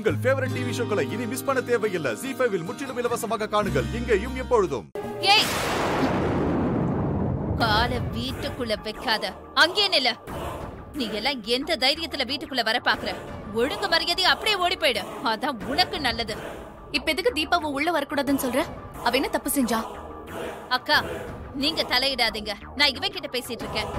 உங்கள் favourite TV ஷோக்களை இனி miss பண்ண தேவையில்லை ஜி ஃபைவில் முற்றிலும் இலவசமாக காணுங்கள் இங்கேயும் எப்பொழுதும் ஏய் கால வீட்டுக்குள்ள வைக்காத அங்கே நில்ல நீ எல்லாம் எந்த தைரியத்துல வீட்டுக்குள்ள வர பாக்குற ஒழுங்கு மரியாதை அப்படியே ஓடி போயிடு அதான் உனக்கு நல்லது இப்ப எதுக்கு தீபாவை உள்ள வரக்கூடாதுன்னு சொல்ற அவ என்ன தப்பு செஞ்சா அக்கா நீங்க தலையிடாதீங்க நான் இவன் கிட்ட பேசிட்டு இருக்கேன்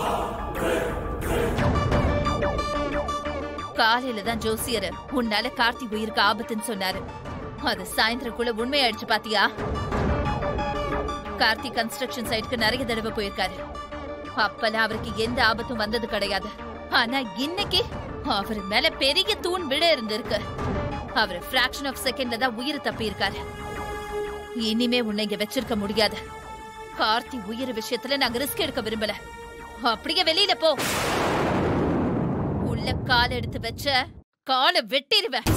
காலையில தான் ஜோசியர் உன்னால கார்த்தி உயிருக்கு ஆபத்துன்னு சொன்னாரு அது சாயந்தரக்குள்ள உண்மையாயிடுச்சு பாத்தியா கார்த்தி கன்ஸ்ட்ரக்ஷன் சைட்டுக்கு நிறைய தடவை போயிருக்காரு அப்பெல்லாம் அவருக்கு எந்த ஆபத்தும் வந்தது கிடையாது ஆனா இன்னைக்கு அவர் மேல பெரிய தூண் விட இருந்திருக்கு அவர் பிராக்ஷன் ஆஃப் செகண்ட்ல தான் உயிர் தப்பி இருக்காரு இனிமே உன்னை இங்க வச்சிருக்க முடியாது கார்த்தி உயிர் விஷயத்துல நாங்க ரிஸ்க் எடுக்க விரும்பல அப்படியே வெளியில போ உள்ள கால் எடுத்து வச்ச காலை வெட்டிடுவேன்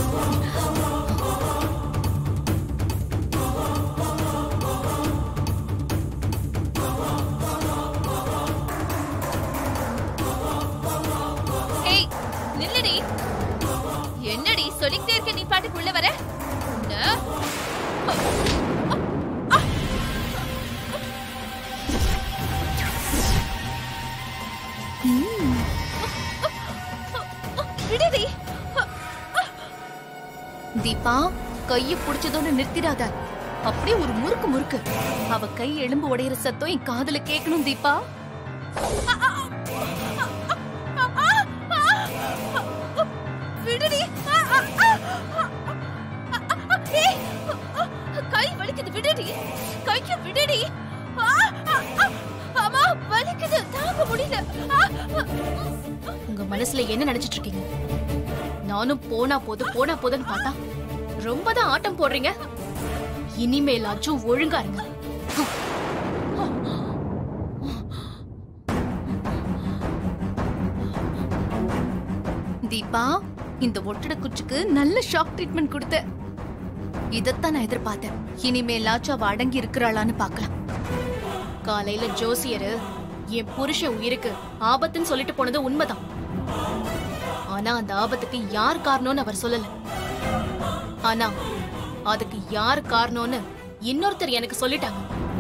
ஏய் நில்லுடி என்னடி சொல்லிக்கிட்டே இருக்க நீ பாட்டுக்கு உள்ள வர உன்னை விடுடி தீபா கைய புடிச்சதோட நிறுத்திடாத அப்படியே ஒரு முறுக்கு முறுக்கு அவ கை எலும்பு உடையிற சத்தம் என் காதுல கேட்கணும் தீபா விடுடி ஏய், கை வலிக்குது விடுடி கைக்கு விடுடி ஆ, ஆ, ஆ, அம்மா வலிக்குது தாங்க முடியல ஆ, ஆ. உங்க மனசுல என்ன நினைச்சிட்டு இருக்கீங்க நானும் போனா போது போனா போதுன்னு பார்த்தா ரொம்ப தான் ஆட்டம் போடுறீங்க இனிமேலாச்சும் ஒழுங்கா இருங்க தீபா இந்த ஒட்டட குச்சிக்கு நல்ல ஷாக் ட்ரீட்மெண்ட் கொடுத்த இதத்தான் நான் எதிர்பார்த்தேன் இனிமேலாச்சும் அவ அடங்கி இருக்கிறாளான்னு பார்க்கலாம் காலையில ஜோசியரு என் புருஷன் உயிருக்கு ஆபத்துன்னு சொல்லிட்டு போனது உண்மைதான் ஆனா அந்த ஆபத்துக்கு யார் காரணம்னு அவர் சொல்லல ஆனா அதுக்கு யார் காரணம்னு இன்னொருத்தர் எனக்கு சொல்லிட்டாங்க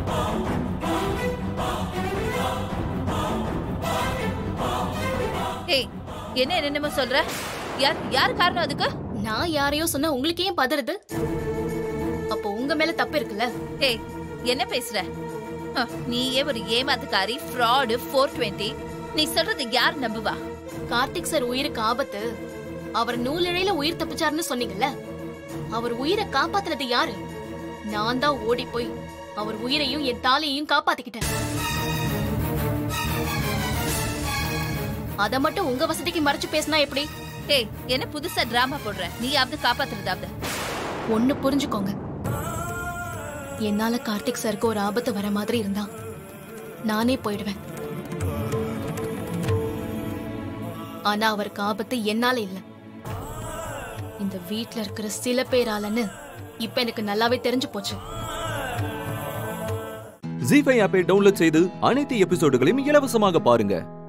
ஏய் என்ன என்னமோ சொல்ற யார் யார் காரணம் அதுக்கு நான் யாரையோ சொன்னா உங்களுக்கு ஏன் பதறது அப்போ உங்க மேல தப்பு இருக்குல்ல ஏய் என்ன பேசுற ஹ, நீயே ஒரு ஏமாத்துக்காரி ஃப்ராடு ஃபோர் டுவெண்ட்டி நீ சொல்றது யார் நம்புவா கார்த்திக் சார் உயிருக்கு ஆபத்து அவர் நூலிழையில உயிர் தப்பிச்சாருன்னு சொன்னீங்கல்ல அவர் உயிரை காப்பாத்துனது யாரு நான் தான் ஓடி போய் அவர் உயிரையும் என் தாலியையும் காப்பாத்திக்கிட்டேன் அத மட்டும் உங்க வசதிக்கு மறைச்சு பேசினா எப்படி ஏய் என்ன புதுசா டிராமா போடுற நீயாவது காப்பாத்துறதாவது ஒண்ணு புரிஞ்சுக்கோங்க என்னால கார்த்திக் சாருக்கு ஒரு ஆபத்து வர மாதிரி இருந்தா நானே போயிடுவேன் ஆனா அவருக்கு ஆபத்து என்னால இல்ல இந்த வீட்ல இருக்கிற சில பேராலன்னு இப்ப எனக்கு நல்லாவே தெரிஞ்சு போச்சு ஜி ஃபைவ் ஆப்பை டவுன்லோட் செய்து அனைத்து எபிசோடுகளையும் இலவசமாக பாருங்க